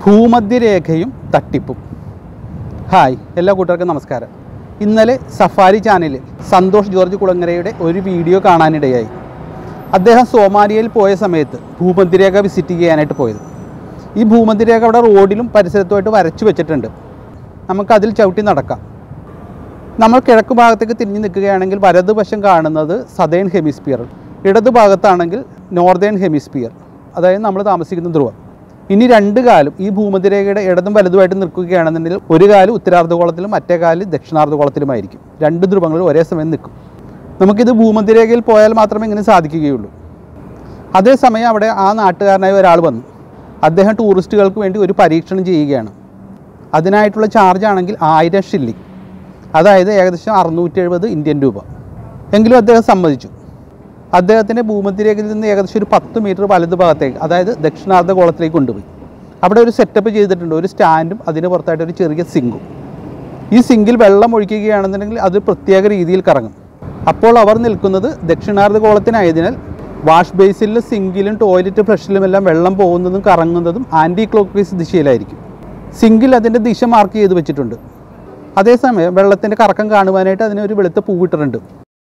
ഭൂമധ്യരേഖയും തട്ടിപ്പും ഹായ് എല്ലാ കൂട്ടുകാർക്കും നമസ്കാരം ഇന്നലെ സഫാരി ചാനലിൽ സന്തോഷ് ജോർജ് കുളങ്ങരയുടെ ഒരു വീഡിയോ കാണാനിടയായി അദ്ദേഹം സോമാലിയയിൽ പോയ സമയത്ത് ഭൂമധ്യരേഖ വിസിറ്റ് ചെയ്യാനായിട്ട് പോയത് ഈ ഭൂമധ്യരേഖ അവിടെ റോഡിലും പരിസരത്തുമായിട്ട് വരച്ചു വെച്ചിട്ടുണ്ട് നമുക്കതിൽ ചവിട്ടി നടക്കാം നമ്മൾ കിഴക്ക് ഭാഗത്തേക്ക് തിരിഞ്ഞ് നിൽക്കുകയാണെങ്കിൽ വലതുവശം കാണുന്നത് സതേൺ ഹെമിസ്ഫിയർ ഇടതു ഭാഗത്താണെങ്കിൽ നോർത്തേൺ ഹെമിസ്ഫിയർ അതായത് നമ്മൾ താമസിക്കുന്ന ധ്രുവം ഇനി രണ്ട് കാലും ഈ ഭൂമധ്യരേഖയുടെ ഇടതും വലതുമായിട്ട് നിൽക്കുകയാണെന്നുണ്ടെങ്കിൽ ഒരു കാല് ഉത്തരാർദ്ധഗോളത്തിലും മറ്റേ കാല് ദക്ഷിണാർദ്ധഗോളത്തിലുമായിരിക്കും രണ്ട് ധ്രുവങ്ങളും ഒരേ സമയം നിൽക്കും നമുക്കിത് ഭൂമധ്യരേഖയിൽ പോയാൽ മാത്രമേ ഇങ്ങനെ സാധിക്കുകയുള്ളൂ അതേസമയം അവിടെ ആ നാട്ടുകാരനായ ഒരാൾ വന്നു അദ്ദേഹം ടൂറിസ്റ്റുകൾക്ക് വേണ്ടി ഒരു പരീക്ഷണം ചെയ്യുകയാണ് അതിനായിട്ടുള്ള ചാർജ് ആണെങ്കിൽ ആയിരം ഷില്ലിംഗ് അതായത് ഏകദേശം അറുന്നൂറ്റി എഴുപത് ഇന്ത്യൻ രൂപ എങ്കിലും അദ്ദേഹം സമ്മതിച്ചു അദ്ദേഹത്തിൻ്റെ ഭൂമധ്യരേഖയിൽ നിന്ന് ഏകദേശം ഒരു പത്ത് മീറ്റർ വലത് ഭാഗത്തേക്ക് അതായത് ദക്ഷിണാർദ്ധഗോളത്തിലേക്ക് കൊണ്ടുപോയി അവിടെ ഒരു സെറ്റപ്പ് ചെയ്തിട്ടുണ്ട് ഒരു സ്റ്റാൻഡും അതിന് പുറത്തായിട്ട് ഒരു ചെറിയ സിങ്കും ഈ സിങ്കിൽ വെള്ളം ഒഴിക്കുകയാണെന്നുണ്ടെങ്കിൽ അത് പ്രത്യേക രീതിയിൽ കറങ്ങും അപ്പോൾ അവർ നിൽക്കുന്നത് ദക്ഷിണാർദ്ധഗോളത്തിനായതിനാൽ വാഷ് ബേസിലും സിങ്കിലും ടോയ്ലറ്റ് ഫ്ലഷിലും എല്ലാം വെള്ളം പോകുന്നതും കറങ്ങുന്നതും ആൻറ്റി ക്ലോക്ക് വൈസ് ദിശയിലായിരിക്കും സിങ്കിൽ അതിൻ്റെ ദിശ മാർക്ക് ചെയ്ത് വെച്ചിട്ടുണ്ട് അതേസമയം വെള്ളത്തിൻ്റെ കറക്കം കാണുവാനായിട്ട് അതിന് ഒരു വെളുത്ത പൂവിട്ടിട്ടുണ്ട്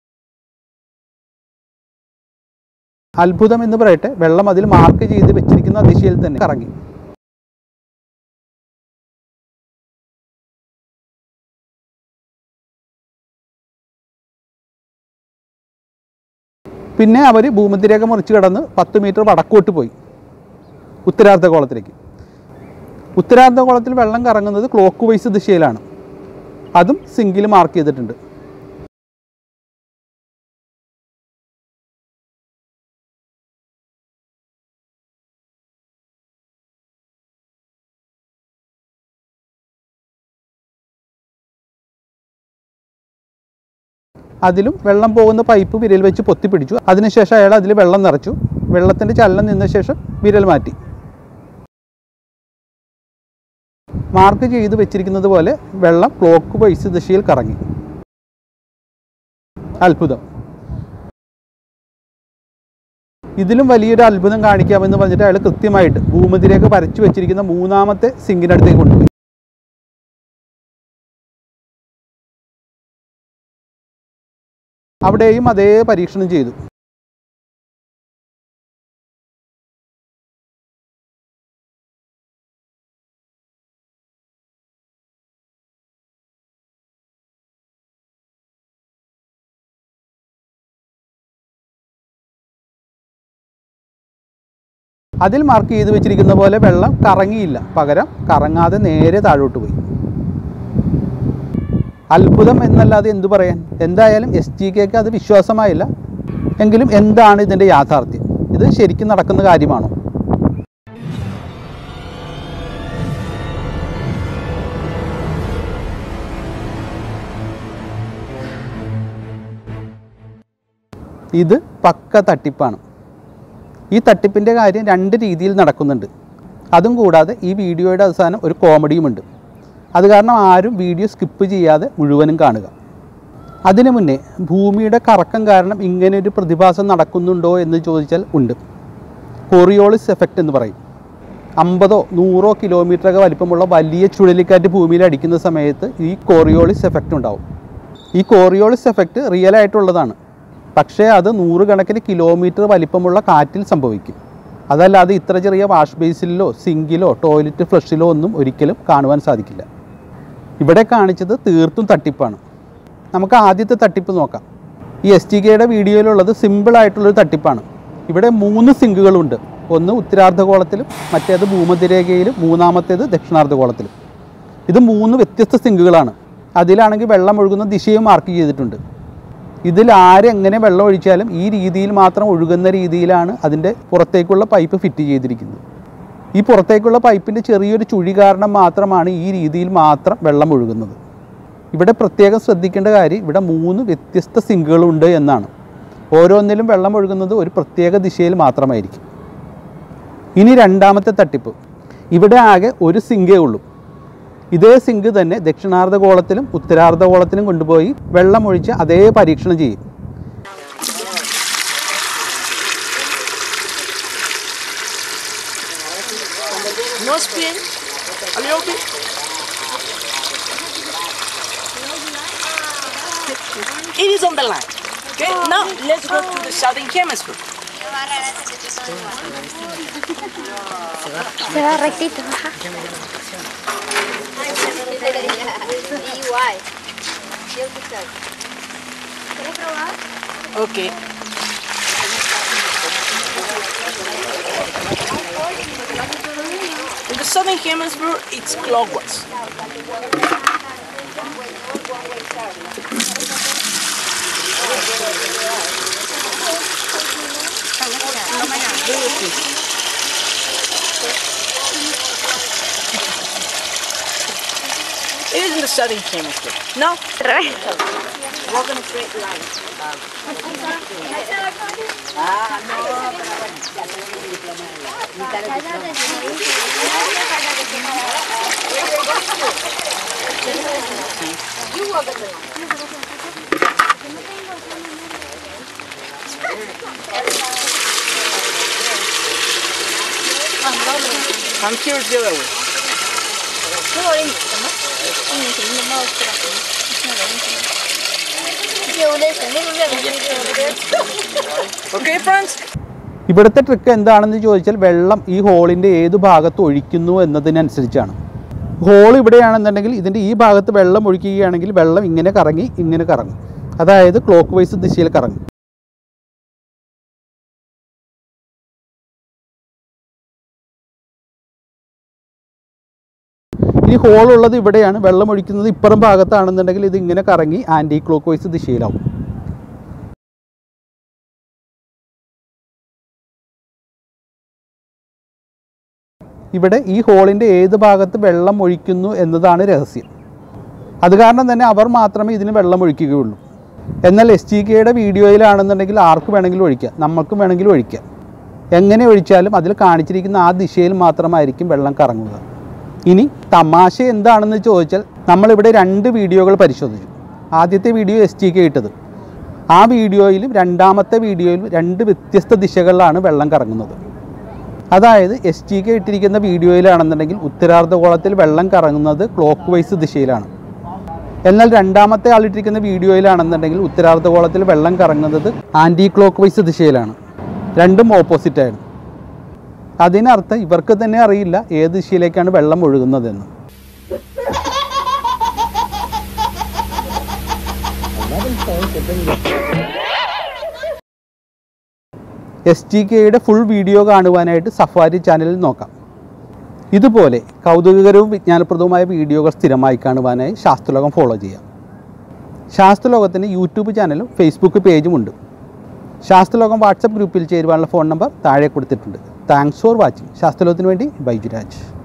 അത്ഭുതം എന്ന് പറയട്ടെ വെള്ളം അതിൽ മാർക്ക് ചെയ്ത് വെച്ചിരിക്കുന്ന ദിശയിൽ തന്നെ കറങ്ങി പിന്നെ അവർ ഭൂമധ്യരേഖ മുറിച്ച് കടന്ന് പത്ത് മീറ്റർ വടക്കോട്ട് പോയി ഉത്തരാർദ്ധഗോളത്തിലേക്ക് ഉത്തരാർദ്ധഗോളത്തിൽ വെള്ളം കറങ്ങുന്നത് ക്ലോക്ക് വൈസ് ദിശയിലാണ് അതും സിങ്കിൽ മാർക്ക് ചെയ്തിട്ടുണ്ട് അതിലും വെള്ളം പോകുന്ന പൈപ്പ് വിരൽ വെച്ച് പൊത്തിപ്പിടിച്ചു അതിനുശേഷം അയാൾ അതിൽ വെള്ളം നിറച്ചു വെള്ളത്തിൻ്റെ ചലനം നിന്ന ശേഷം വിരൽ മാറ്റി മാർക്ക് ചെയ്ത് വെച്ചിരിക്കുന്നത് പോലെ വെള്ളം ക്ലോക്ക് വൈസ് ദിശയിൽ കറങ്ങി അത്ഭുതം ഇതിലും വലിയൊരു അത്ഭുതം കാണിക്കാമെന്ന് പറഞ്ഞിട്ട് അയാൾ കൃത്യമായിട്ട് ഭൂമതിരേഖ വരച്ചു വെച്ചിരിക്കുന്ന മൂന്നാമത്തെ സിങ്കിൻ്റെ അടുത്തേക്ക് കൊണ്ടുപോയി അവിടെയും അതേ പരീക്ഷണം ചെയ്തു അതിൽ മാർക്ക് ചെയ്ത് വെച്ചിരിക്കുന്ന പോലെ വെള്ളം കറങ്ങിയില്ല പകരം കറങ്ങാതെ നേരെ താഴോട്ട് പോയി അത്ഭുതം എന്നല്ലാതെ എന്തു പറയാൻ എന്തായാലും എസ് ടി കെക്ക് അത് വിശ്വാസമായില്ല എങ്കിലും എന്താണ് ഇതിൻ്റെ യാഥാർത്ഥ്യം ഇത് ശരിക്കും നടക്കുന്ന കാര്യമാണോ ഇത് പക്ക തട്ടിപ്പാണ് ഈ തട്ടിപ്പിൻ്റെ കാര്യം രണ്ട് രീതിയിൽ നടക്കുന്നുണ്ട് അതും കൂടാതെ ഈ വീഡിയോയുടെ അവസാനം ഒരു കോമഡിയുമുണ്ട് അത് കാരണം ആരും വീഡിയോ സ്കിപ്പ് ചെയ്യാതെ മുഴുവനും കാണുക അതിനു മുന്നേ ഭൂമിയുടെ കറക്കം കാരണം ഇങ്ങനെ ഒരു പ്രതിഭാസം നടക്കുന്നുണ്ടോ എന്ന് ചോദിച്ചാൽ ഉണ്ട് കൊറിയോളിസ് എഫക്റ്റ് എന്ന് പറയും അമ്പതോ നൂറോ കിലോമീറ്ററൊക്കെ വലിപ്പമുള്ള വലിയ ചുഴലിക്കാറ്റ് ഭൂമിയിൽ അടിക്കുന്ന സമയത്ത് ഈ കോറിയോളിസ് എഫക്റ്റ് ഉണ്ടാവും ഈ കോറിയോളിസ് എഫക്റ്റ് റിയൽ ആയിട്ടുള്ളതാണ് പക്ഷേ അത് നൂറുകണക്കിന് കിലോമീറ്റർ വലിപ്പമുള്ള കാറ്റിൽ സംഭവിക്കും അതല്ലാതെ ഇത്ര ചെറിയ വാഷ് ബേസിലോ സിങ്കിലോ ടോയ്ലറ്റ് ഫ്ലഷിലോ ഒന്നും ഒരിക്കലും കാണുവാൻ സാധിക്കില്ല ഇവിടെ കാണിച്ചത് തീർത്തും തട്ടിപ്പാണ് നമുക്ക് ആദ്യത്തെ തട്ടിപ്പ് നോക്കാം ഈ എസ് ടി കെയുടെ വീഡിയോയിലുള്ളത് സിമ്പിളായിട്ടുള്ളൊരു തട്ടിപ്പാണ് ഇവിടെ മൂന്ന് സിങ്കുകളുണ്ട് ഒന്ന് ഉത്തരാർദ്ധഗോളത്തിലും മറ്റേത് ഭൂമധ്യരേഖയിലും മൂന്നാമത്തേത് ദക്ഷിണാർദ്ധഗോളത്തിലും ഇത് മൂന്ന് വ്യത്യസ്ത സിങ്കുകളാണ് അതിലാണെങ്കിൽ വെള്ളം ഒഴുകുന്ന ദിശയും മാർക്ക് ചെയ്തിട്ടുണ്ട് ഇതിൽ ആരെങ്ങനെ വെള്ളം ഒഴിച്ചാലും ഈ രീതിയിൽ മാത്രം ഒഴുകുന്ന രീതിയിലാണ് അതിൻ്റെ പുറത്തേക്കുള്ള പൈപ്പ് ഫിറ്റ് ചെയ്തിരിക്കുന്നത് ഈ പുറത്തേക്കുള്ള പൈപ്പിൻ്റെ ചെറിയൊരു ചുഴി കാരണം മാത്രമാണ് ഈ രീതിയിൽ മാത്രം വെള്ളം ഒഴുകുന്നത് ഇവിടെ പ്രത്യേകം ശ്രദ്ധിക്കേണ്ട കാര്യം ഇവിടെ മൂന്ന് വ്യത്യസ്ത സിങ്കുകളുണ്ട് എന്നാണ് ഓരോന്നിലും വെള്ളം ഒഴുകുന്നത് ഒരു പ്രത്യേക ദിശയിൽ മാത്രമായിരിക്കും ഇനി രണ്ടാമത്തെ തട്ടിപ്പ് ഇവിടെ ആകെ ഒരു സിങ്കേ ഉള്ളൂ ഇതേ സിങ്ക് തന്നെ ദക്ഷിണാർദ്ധഗോളത്തിലും ഉത്തരാർദ്ധഗോളത്തിലും കൊണ്ടുപോയി വെള്ളം ഒഴിച്ച് അതേ പരീക്ഷണം ചെയ്യും No spin. Allez, open. It is on the line. Okay, now let's go to the southern hemisphere. Se va rectito, ajá. Igual. Yo qué ¿Quieres probar? Okay. In the southern hemisphere, it's clockwise. It is in the southern hemisphere. Now, walk in a straight line. Come here the other way. Okay, friends? ഇവിടുത്തെ trick എന്താണെന്ന് ചോദിച്ചാൽ വെള്ളം ഈ ഹോളിൻ്റെ ഏത് ഭാഗത്ത് ഒഴിക്കുന്നു എന്നതിനനുസരിച്ചാണ് whole ഇവിടെയാണെന്നുണ്ടെങ്കിൽ ഇതിൻ്റെ ഈ ഭാഗത്ത് വെള്ളം ഒഴിക്കുകയാണെങ്കിൽ വെള്ളം ഇങ്ങനെ കറങ്ങി ഇങ്ങനെ കറങ്ങും അതായത് ക്ലോക്ക് വൈസ് ദിശയിൽ കറങ്ങും ഈ ഹോൾ ഉള്ളത് ഇവിടെയാണ് വെള്ളം ഒഴിക്കുന്നത് ഇപ്പുറം ഭാഗത്താണെന്നുണ്ടെങ്കിൽ ഇത് ഇങ്ങനെ കറങ്ങി ആൻറ്റി ക്ലോക്ക് വൈസ് ദിശയിലാവും ഇവിടെ ഈ ഹോളിൻ്റെ ഏത് ഭാഗത്ത് വെള്ളം ഒഴിക്കുന്നു എന്നതാണ് രഹസ്യം അത് കാരണം തന്നെ അവർ മാത്രമേ ഇതിന് വെള്ളം ഒഴിക്കുകയുള്ളൂ എന്നാൽ എസ് ടി കെയുടെ വീഡിയോയിലാണെന്നുണ്ടെങ്കിൽ ആർക്ക് വേണമെങ്കിലും ഒഴിക്കാം നമ്മൾക്കും വേണമെങ്കിലും ഒഴിക്കാം എങ്ങനെ ഒഴിച്ചാലും അതിൽ കാണിച്ചിരിക്കുന്ന ആ ദിശയിൽ മാത്രമായിരിക്കും വെള്ളം കറങ്ങുക ഇനി തമാശ എന്താണെന്ന് ചോദിച്ചാൽ നമ്മളിവിടെ രണ്ട് വീഡിയോകൾ പരിശോധിച്ചു ആദ്യത്തെ വീഡിയോ എസ് ടി കെ ഇട്ടത് ആ വീഡിയോയിലും രണ്ടാമത്തെ വീഡിയോയിലും രണ്ട് വ്യത്യസ്ത ദിശകളിലാണ് വെള്ളം കറങ്ങുന്നത് അതായത് എസ് ടി കെ ഇട്ടിരിക്കുന്ന വീഡിയോയിലാണെന്നുണ്ടെങ്കിൽ ഉത്തരാർദ്ധഗോളത്തിൽ വെള്ളം കറങ്ങുന്നത് ക്ലോക്ക് വൈസ് ദിശയിലാണ് എന്നാൽ രണ്ടാമത്തെ ആളിട്ടിരിക്കുന്ന വീഡിയോയിലാണെന്നുണ്ടെങ്കിൽ ഉത്തരാർദ്ധഗോളത്തിൽ വെള്ളം കറങ്ങുന്നത് ആൻറ്റി ക്ലോക്ക് വൈസ് ദിശയിലാണ് രണ്ടും ഓപ്പോസിറ്റായിരുന്നു അതിനർത്ഥം ഇവർക്ക് തന്നെ അറിയില്ല ഏത് ദിശയിലേക്കാണ് വെള്ളം ഒഴുകുന്നതെന്ന് എസ് ടി കെയുടെ ഫുൾ വീഡിയോ കാണുവാനായിട്ട് സഫാരി ചാനലിൽ നോക്കാം ഇതുപോലെ കൗതുകകരവും വിജ്ഞാനപ്രദവുമായ വീഡിയോകൾ സ്ഥിരമായി കാണുവാനായി ശാസ്ത്രലോകം ഫോളോ ചെയ്യാം ശാസ്ത്രലോകത്തിന് യൂട്യൂബ് ചാനലും ഫേസ്ബുക്ക് പേജുമുണ്ട് ശാസ്ത്രലോകം വാട്സപ്പ് ഗ്രൂപ്പിൽ ചേരുവാനുള്ള ഫോൺ നമ്പർ താഴെ കൊടുത്തിട്ടുണ്ട് താങ്ക്സ് ഫോർ വാച്ചിങ് ശാസ്ത്രലോകത്തിന് വേണ്ടി ബൈജുരാജ്